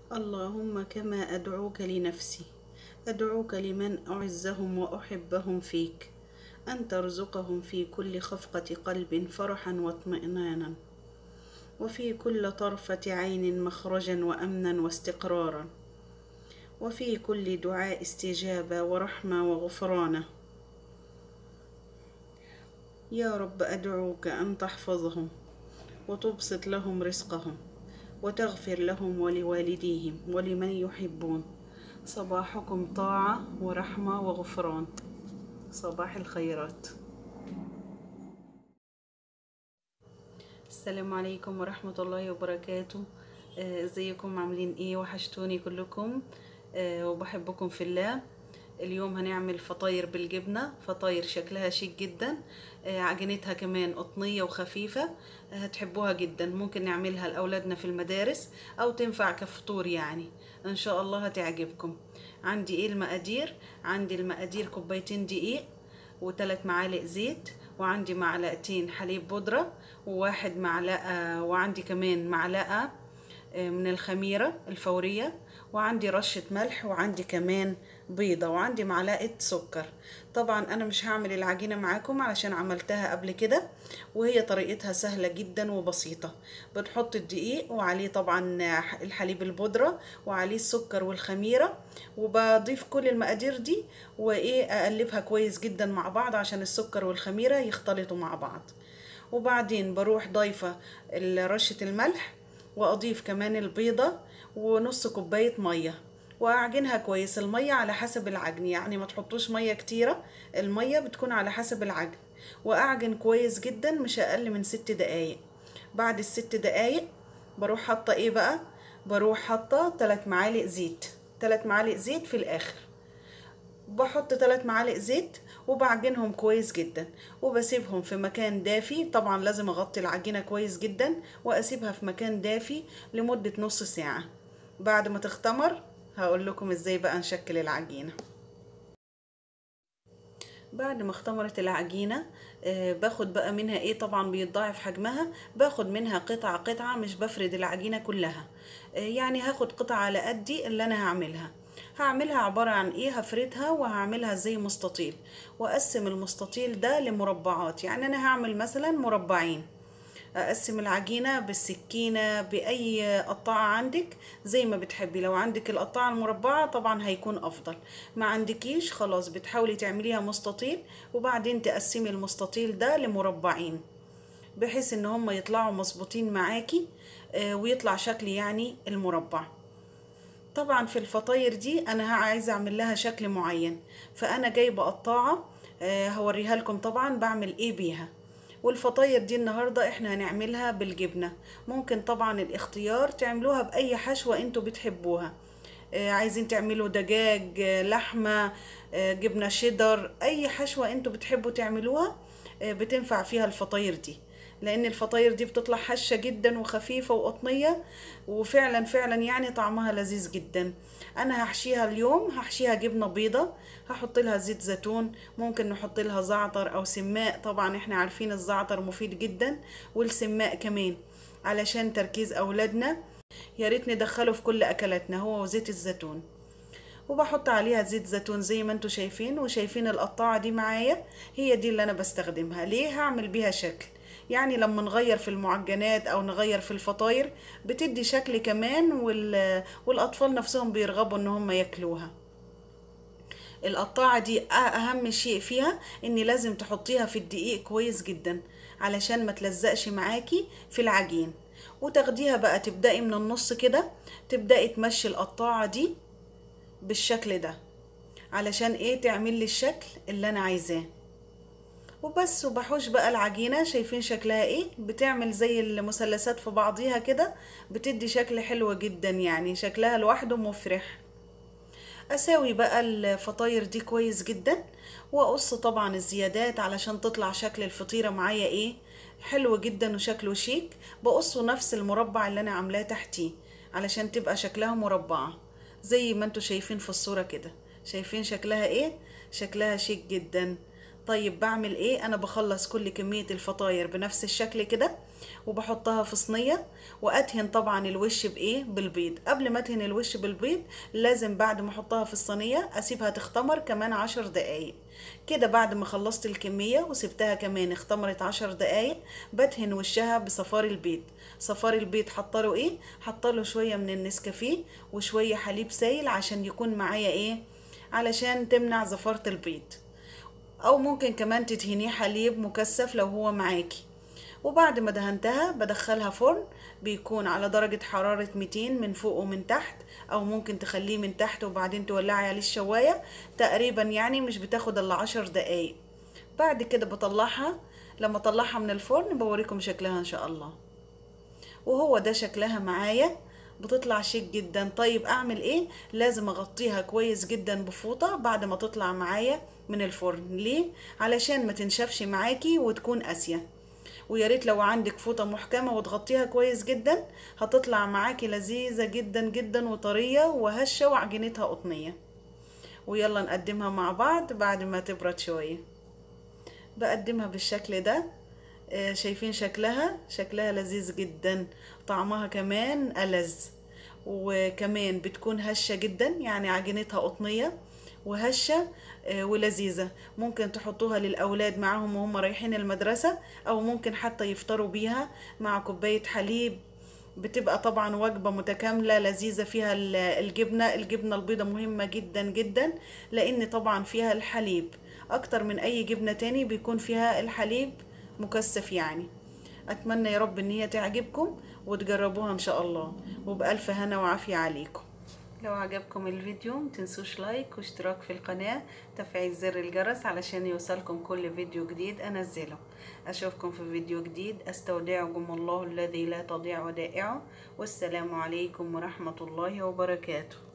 اللهم كما أدعوك لنفسي أدعوك لمن أعزهم وأحبهم فيك أن ترزقهم في كل خفقة قلب فرحا واطمئنانا وفي كل طرفة عين مخرجا وأمنا واستقرارا وفي كل دعاء استجابة ورحمة وغفرانة يا رب أدعوك أن تحفظهم وتبسط لهم رزقهم وتغفر لهم ولوالديهم ولمن يحبون صباحكم طاعة ورحمة وغفران صباح الخيرات السلام عليكم ورحمة الله وبركاته آه، ازيكم عاملين ايه وحشتوني كلكم آه، وبحبكم في الله اليوم هنعمل فطاير بالجبنة فطاير شكلها شيك جدا آه، عجينتها كمان قطنية وخفيفة آه، هتحبوها جدا ممكن نعملها لأولادنا في المدارس أو تنفع كفطور يعني إن شاء الله هتعجبكم عندي ايه المقادير عندي المقادير كوبايتين دقيق وثلاث معالق زيت وعندي معلقتين حليب بودرة وواحد معلقة وعندي كمان معلقة من الخميرة الفورية وعندي رشة ملح وعندي كمان بيضة وعندي معلقة سكر طبعا أنا مش هعمل العجينة معاكم علشان عملتها قبل كده وهي طريقتها سهلة جدا وبسيطة بنحط الدقيق وعليه طبعا الحليب البودرة وعليه السكر والخميرة وبضيف كل المقادير دي وإيه أقلبها كويس جدا مع بعض عشان السكر والخميرة يختلطوا مع بعض وبعدين بروح ضايفة رشة الملح واضيف كمان البيضة ونص كوباية مية واعجنها كويس المية على حسب العجن يعني ما تحطوش مية كتيرة المية بتكون على حسب العجن واعجن كويس جدا مش اقل من ست دقايق بعد الست دقايق بروح حاطة ايه بقى بروح حاطة تلات معالق زيت تلات معالق زيت في الاخر بحط تلات معالق زيت وبعجنهم كويس جدا وبسيبهم في مكان دافي طبعا لازم اغطي العجينة كويس جدا واسيبها في مكان دافي لمدة نص ساعة بعد ما تختمر هقول لكم ازاي بقى نشكل العجينة بعد ما اختمرت العجينة آه باخد بقى منها ايه طبعا بيتضاعف حجمها باخد منها قطعة قطعة مش بفرد العجينة كلها آه يعني هاخد قطعة على قدي اللي انا هعملها هعملها عبارة عن ايه هفردها وهعملها زي مستطيل واقسم المستطيل ده لمربعات يعني انا هعمل مثلا مربعين اقسم العجينة بالسكينة باي قطاعة عندك زي ما بتحبي لو عندك القطاعة المربعة طبعا هيكون افضل ما عندكيش خلاص بتحاولي تعمليها مستطيل وبعدين تقسمي المستطيل ده لمربعين بحيث ان هم يطلعوا مظبوطين معاكي ويطلع شكل يعني المربع طبعا في الفطاير دي انا عايزه اعمل لها شكل معين فانا جايبه قطاعه هوريها لكم طبعا بعمل ايه بيها والفطاير دي النهارده احنا هنعملها بالجبنه ممكن طبعا الاختيار تعملوها باي حشوه انتوا بتحبوها عايزين تعملوا دجاج لحمه جبنه شيدر اي حشوه انتوا بتحبوا تعملوها بتنفع فيها الفطاير دي لان الفطاير دي بتطلع هشه جدا وخفيفه وقطنيه وفعلا فعلا يعني طعمها لذيذ جدا انا هحشيها اليوم هحشيها جبنه بيضه هحط لها زيت زيتون ممكن نحط لها زعتر او سماق طبعا احنا عارفين الزعتر مفيد جدا والسماق كمان علشان تركيز اولادنا يا ريت ندخله في كل اكلاتنا هو وزيت الزيتون وبحط عليها زيت زيتون زي ما انتم شايفين وشايفين القطاعه دي معايا هي دي اللي انا بستخدمها ليه هعمل بيها شكل يعني لما نغير في المعجنات او نغير في الفطاير بتدي شكل كمان وال... والاطفال نفسهم بيرغبوا ان هم ياكلوها القطاعة دي اهم شيء فيها ان لازم تحطيها في الدقيق كويس جدا علشان ما تلزقش معاكي في العجين وتاخديها بقى تبدأي من النص كده تبدأي تمشي القطاعة دي بالشكل ده علشان ايه تعمل لي الشكل اللي انا عايزاه وبس وبحوش بقى العجينة شايفين شكلها ايه بتعمل زي المثلثات في بعضيها كده بتدي شكل حلو جدا يعني شكلها لوحده مفرح اساوي بقى الفطاير دي كويس جدا واقص طبعا الزيادات علشان تطلع شكل الفطيرة معايا ايه حلو جدا وشكله شيك بقصه نفس المربع اللي انا عاملاه تحتيه علشان تبقى شكلها مربعة زي ما انتوا شايفين في الصورة كده شايفين شكلها ايه شكلها شيك جدا طيب بعمل ايه انا بخلص كل كمية الفطاير بنفس الشكل كده وبحطها في صينية وأدهن طبعا الوش بإيه بالبيض قبل ما أدهن الوش بالبيض لازم بعد ما أحطها في الصينية أسيبها تختمر كمان عشر دقايق كده بعد ما خلصت الكمية وسبتها كمان اختمرت عشر دقايق بدهن وشها بصفار البيض صفار البيض حطله ايه حطله شوية من النسكافيه وشوية حليب سايل عشان يكون معايا ايه علشان تمنع زفارة البيض او ممكن كمان تدهنيه حليب مكثف لو هو معاكي وبعد ما دهنتها بدخلها فرن بيكون على درجة حرارة 200 من فوق ومن تحت او ممكن تخليه من تحت وبعدين تولعي عليه الشواية تقريبا يعني مش بتاخد الا عشر دقايق بعد كده بطلعها لما اطلعها من الفرن بوريكم شكلها ان شاء الله وهو ده شكلها معايا بتطلع شيك جدا طيب اعمل ايه لازم اغطيها كويس جدا بفوطة بعد ما تطلع معايا من الفرن ليه علشان ما تنشفش معاكي وتكون قاسيه ويا ريت لو عندك فوطه محكمه وتغطيها كويس جدا هتطلع معاكي لذيذه جدا جدا وطريه وهشه وعجينتها قطنيه ويلا نقدمها مع بعض بعد ما تبرد شويه بقدمها بالشكل ده آه، شايفين شكلها شكلها لذيذ جدا طعمها كمان ألذ وكمان بتكون هشة جدا يعني عجينتها قطنية وهشة آه، ولذيذة ممكن تحطوها للأولاد معاهم وهم رايحين المدرسة أو ممكن حتى يفطروا بيها مع كوباية حليب بتبقى طبعا وجبة متكاملة لذيذة فيها ال- الجبنة الجبنة البيضة مهمة جدا جدا لأن طبعا فيها الحليب أكتر من أي جبنة تاني بيكون فيها الحليب مكثف يعني أتمنى يا رب إن هي تعجبكم وتجربوها إن شاء الله وبألف هنا وعافية عليكم لو عجبكم الفيديو متنسوش لايك واشتراك في القناة تفعيل زر الجرس علشان يوصلكم كل فيديو جديد انزله اشوفكم في فيديو جديد استودعكم الله الذي لا تضيع ودائعه والسلام عليكم ورحمة الله وبركاته